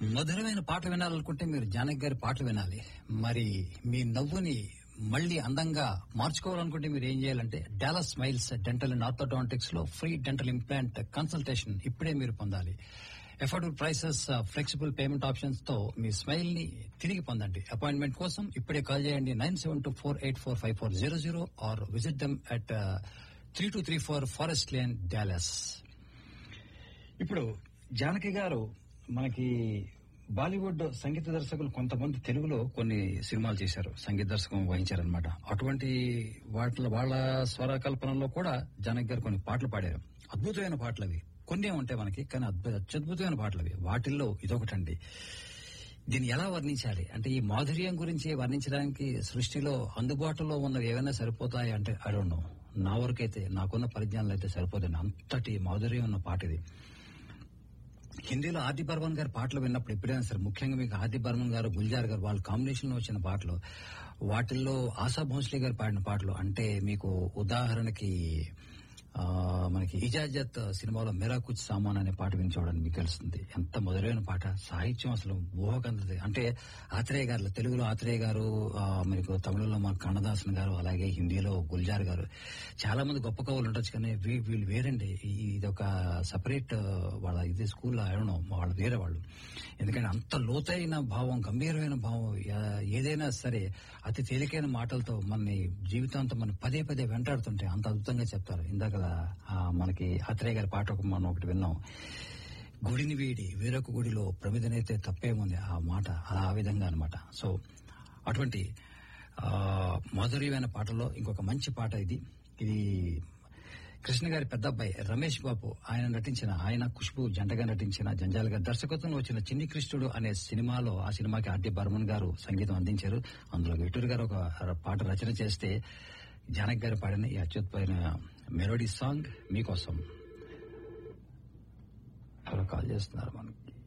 మధురమైన పాటలు వినాలనుకుంటే మీరు జానకి గారి పాటలు వినాలి మరి మీ నవ్వుని మళ్ళీ అందంగా మార్చుకోవాలనుకుంటే మీరు ఏం చేయాలంటే Dallas Smiles Dental and Orthodontics లో ఫ్రీ డెంటల్ ఇంప్లాంట్ కన్సల్టేషన్ ఇప్పుడే మీరు పొందాలి affordable prices flexible payment options తో మీ స్మైల్ ని తిరిగి పొందండి అపాయింట్మెంట్ కోసం ఇప్పుడే కాల్ చేయండి nine seven two four eight four five four zero zero or visit them at three two three four Forest Lane Dallas ఇప్పుడు జానకి గారు మనకి బాలీవుడ్ సంగీత దర్శకులు కొంతమంది తెలుగులో కొన్ని సినిమాలు చేశారు సంగీత దర్శకం వహించారనమాట అటువంటి వాటి వాళ్ళ స్వర కల్పనలో కూడా జానకి గారు కొన్ని పాటలు పాడారు అద్భుతమైన పాటలు అవి కొన్ని ఉంటాయి మనకి కానీ అద్భుత అత్యద్భుతమైన పాటలు అవి వాటిల్లో ఇదొకటండి దీన్ని ఎలా వర్ణించాలి అంటే ఈ మాధుర్యం గురించి వర్ణించడానికి సృష్టిలో అందుబాటులో ఉన్నవి ఏవైనా సరిపోతాయి అంటే అడోండో నా వరకైతే నాకున్న పరిజ్ఞానాలు అయితే సరిపోతుంది అంతటి మాధుర్యం ఉన్న పాట ఇది హిందీలో ఆది బర్మన్ గారి పాటలు విన్నప్పుడు ఎప్పుడైనా సరే ముఖ్యంగా మీకు ఆది బర్మన్ గారు గుల్జార్ గారు వాళ్ళ కాంబినేషన్ లో వచ్చిన పాటలు వాటిల్లో ఆశా భోంస్లే గారు పాడిన పాటలు అంటే మీకు ఉదాహరణకి ఆ, మనకి ఇజాజత్ సినిమాలో మెరా కుచ్ సామాన్ అనే పాట విని చూడండి మీకు తెలుస్తుంది ఎంత మధురైన పాట సాహిత్యం అసలు ఊహకందది అంటే ఆత్రేయ గారు తెలుగులో ఆత్రేయ గారు ఆ, మీకు తమిళంలో మా కన్నదాసన్ గారు అలాగే హిందీలో గుల్జార్ గారు చాలా మంది గొప్ప కవులు ఉండొచ్చు కానీ వీ- వీళ్ళు వేరండి ఈ- ఇది ఒక సపరేట్ వాళ్ళ ఇది స్కూల్ నో వాళ్ళు వేరే వాళ్ళు ఎందుకంటే అంత లోతైన భావం గంభీరమైన భావం ఏ- ఏదైనా సరే అతి తేలికైన మాటలతో మనని జీవితాంతం మనం పదే పదే వెంటాడుతుంటే అంత అద్భుతంగా చెప్తారు ఇందాక ఆ, మనకి ఆత్రేయ గారి పాట ఒక మనం ఒకటి విన్నాం గుడిని వీడి వేరొక గుడిలో ప్రమిదనైతే తప్పేముంది ఆ మాట అలా ఆ విధంగా అన్నమాట సో అటువంటి ఆ, మాధుర్యమైన పాటలో ఇంకొక మంచి పాట ఇది ఇది కృష్ణ గారి పెద్ద అబ్బాయి రమేష్ బాబు ఆయన నటించిన ఆయన ఖుష్బు జంటగా నటించిన జంజాల్ గారి దర్శకత్వంలో వచ్చిన చిన్ని కృష్ణుడు అనే సినిమాలో ఆ సినిమాకి ఆర్టి బర్మన్ గారు సంగీతం అందించారు అందులో విటూర్ గారు ఒక పాట రచన చేస్తే జానక్ గారు పాడిన ఈ అత్యుత్పైన మెలోడీ సాంగ్ మీకోసం ఎవరో కాల్ చేస్తున్నారు మనకి